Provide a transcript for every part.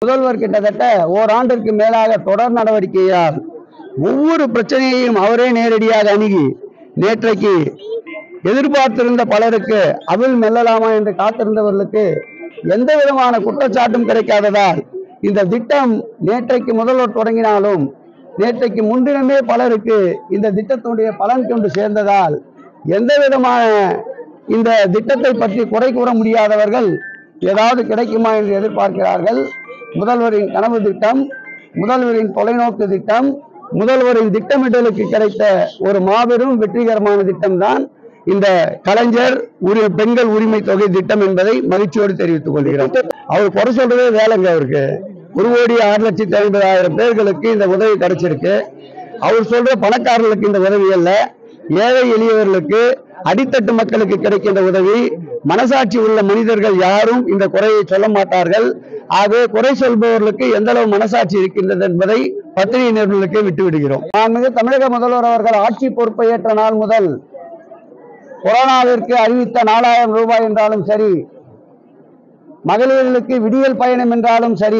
முதல்வர் கிட்டத்தட்ட ஓராண்டிற்கு மேலாக தொடர் நடவடிக்கையால் ஒவ்வொரு பிரச்சனையையும் அவரே நேரடியாக அணுகி நேற்றைக்கு எதிர்பார்த்திருந்த பலருக்கு அவில் மெல்லலாமா என்று காத்திருந்தவர்களுக்கு எந்த விதமான குற்றச்சாட்டும் கிடைக்காததால் இந்த திட்டம் நேற்றைக்கு முதல்வர் தொடங்கினாலும் நேற்றைக்கு முன்தினமே பலருக்கு இந்த திட்டத்தினுடைய பலன் கொண்டு சேர்ந்ததால் எந்த விதமான இந்த திட்டத்தை பற்றி குறை கூற முடியாதவர்கள் ஏதாவது கிடைக்குமா என்று எதிர்பார்க்கிறார்கள் முதல்வரின் கனவு திட்டம் முதல்வரின் தொலைநோக்கு திட்டம் முதல்வரின் திட்டமிடலுக்கு கிடைத்த ஒரு மாபெரும் வெற்றிகரமான திட்டம்தான் இந்த கலைஞர் உரி பெண்கள் உரிமை தொகை திட்டம் என்பதை மகிழ்ச்சியோடு தெரிவித்துக் கொள்கிறோம் அவர் குறை சொல்றதே வேலைங்க அவருக்கு ஒரு கோடி ஆறு லட்சத்தி ஐம்பதாயிரம் பேர்களுக்கு இந்த உதவி கிடைச்சிருக்கு அவர் சொல்ற பணக்காரர்களுக்கு இந்த உதவி அல்ல ஏழை எளியவர்களுக்கு அடித்தட்டு மக்களுக்கு கிடைக்கின்ற உதவி மனசாட்சி உள்ள மனிதர்கள் யாரும் இந்த குறையை சொல்ல மாட்டார்கள் ஆகவே குறை சொல்பவர்களுக்கு எந்த அளவு மனசாட்சி இருக்கின்றது என்பதை பத்திரிகை நிறுவனங்களுக்கே விட்டு விடுகிறோம் மாண்புமிகு தமிழக முதல்வர் அவர்கள் ஆட்சி பொறுப்பை ஏற்ற நாள் முதல் கொரோனாவிற்கு அறிவித்த நாலாயிரம் ரூபாய் என்றாலும் சரி மகளிர்களுக்கு விடியல் பயணம் என்றாலும் சரி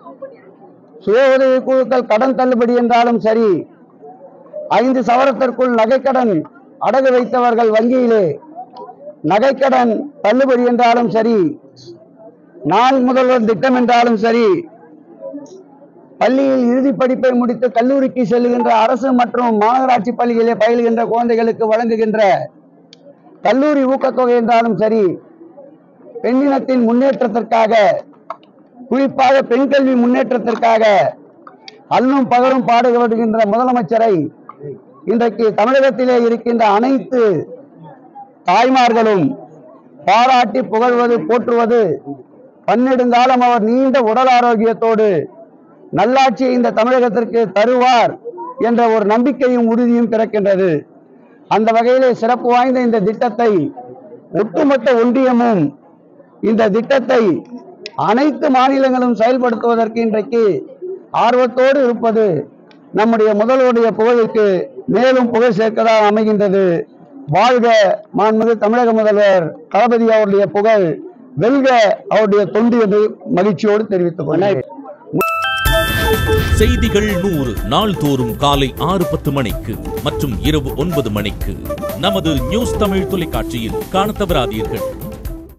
சுய உதவி குழுக்கள் கடன் தள்ளுபடி என்றாலும் சரி ஐந்து சவரத்திற்குள் நகைக்கடன் அடகு வைத்தவர்கள் வங்கியிலே நகைக்கடன் தள்ளுபடி என்றாலும் சரி நான் முதல்வர் திட்டம் என்றாலும் சரி பள்ளியில் இறுதி படிப்பை முடித்து கல்லூரிக்கு செல்லுகின்ற அரசு மற்றும் மாநகராட்சி பள்ளிகளிலே பயிலுகின்ற குழந்தைகளுக்கு வழங்குகின்ற கல்லூரி ஊக்கத்தொகை என்றாலும் சரி பெண்ணினத்தின் முன்னேற்றத்திற்காக குறிப்பாக பெண் கல்வி முன்னேற்றத்திற்காக அல்லும் பகலும் பாடுபடுகின்ற முதலமைச்சரை இன்றைக்கு தமிழகத்திலே இருக்கின்ற அனைத்து தாய்மார்களும் பாராட்டி புகழ்வது போற்றுவது பன்னெடுங்காலம் அவர் நீண்ட உடல் ஆரோக்கியத்தோடு நல்லாட்சியை இந்த தமிழகத்திற்கு தருவார் என்ற ஒரு நம்பிக்கையும் உறுதியும் பிறக்கின்றது அந்த வகையிலே சிறப்பு வாய்ந்த இந்த திட்டத்தை ஒட்டுமொத்த ஒன்றியமும் இந்த திட்டத்தை அனைத்து மாநிலங்களும் செயல்படுத்துவதற்கு இன்றைக்கு ஆர்வத்தோடு இருப்பது நம்முடைய முதல்வருடைய புகழுக்கு மேலும் புகழ் சேர்க்கதாக அமைகின்றது வாழ்க மாண்புமிகு தமிழக முதல்வர் தளபதி அவருடைய புகழ் வெல்க அவருடைய தொண்டு என்று மகிழ்ச்சியோடு தெரிவித்துக் கொண்டேன் செய்திகள் நூறு நாள்தோறும் காலை ஆறு பத்து மணிக்கு மற்றும் இரவு ஒன்பது மணிக்கு நமது நியூஸ் தமிழ் தொலைக்காட்சியில் காணத் தவறாதீர்கள்